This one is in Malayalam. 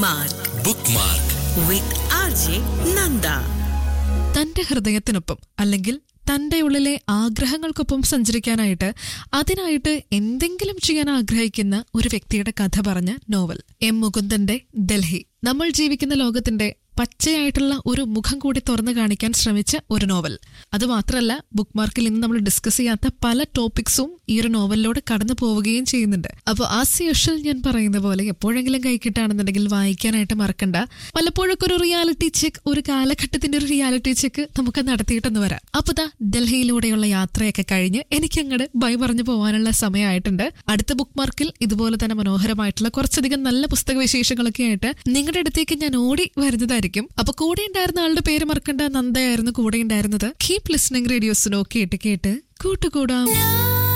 Bookmark bookmark with RJ Nanda. തന്റെ ഹൃദയത്തിനൊപ്പം അല്ലെങ്കിൽ തന്റെ ഉള്ളിലെ ആഗ്രഹങ്ങൾക്കൊപ്പം സഞ്ചരിക്കാനായിട്ട് അതിനായിട്ട് എന്തെങ്കിലും ചെയ്യാൻ ആഗ്രഹിക്കുന്ന ഒരു വ്യക്തിയുടെ കഥ പറഞ്ഞ നോവൽ എം മുകുന്ദന്റെ ഡൽഹി നമ്മൾ ജീവിക്കുന്ന ലോകത്തിന്റെ പച്ചയായിട്ടുള്ള ഒരു മുഖം കൂടി തുറന്നു കാണിക്കാൻ ശ്രമിച്ച ഒരു നോവൽ അത് മാത്രമല്ല ബുക്ക് മാർക്കിൽ ഇന്ന് നമ്മൾ ഡിസ്കസ് ചെയ്യാത്ത പല ടോപ്പിക്സും ഈ ഒരു നോവലിലൂടെ കടന്നു പോവുകയും ചെയ്യുന്നുണ്ട് അപ്പോൾ ആസ് യൂഷ്വൽ ഞാൻ പറയുന്ന പോലെ എപ്പോഴെങ്കിലും കൈ കിട്ടുകയാണെന്നുണ്ടെങ്കിൽ വായിക്കാനായിട്ട് മറക്കണ്ട പലപ്പോഴൊക്കെ ഒരു റിയാലിറ്റി ചെക്ക് ഒരു കാലഘട്ടത്തിന്റെ ഒരു റിയാലിറ്റി ചെക്ക് നമുക്ക് നടത്തിയിട്ടെന്ന് വരാം അപ്പൊ ദാ ഡൽഹിയിലൂടെയുള്ള യാത്രയൊക്കെ കഴിഞ്ഞ് എനിക്ക് അങ്ങോട്ട് ബൈ പറഞ്ഞു പോകാനുള്ള സമയമായിട്ടുണ്ട് അടുത്ത ബുക്ക് മാർക്കിൽ ഇതുപോലെ തന്നെ മനോഹരമായിട്ടുള്ള കുറച്ചധികം നല്ല പുസ്തക വിശേഷങ്ങളൊക്കെ ആയിട്ട് നിങ്ങളുടെ അടുത്തേക്ക് ഞാൻ ഓടി വരുന്നതായിരിക്കും അപ്പൊ കൂടെ ഉണ്ടായിരുന്ന ആളുടെ പേര് മറക്കണ്ട നന്ദയായിരുന്നു കൂടെ ഉണ്ടായിരുന്നത് കീപ് ലിസ്ണിംഗ് റേഡിയോസ് നോക്കിയിട്ട് കേട്ട് കൂട്ടുകൂടാം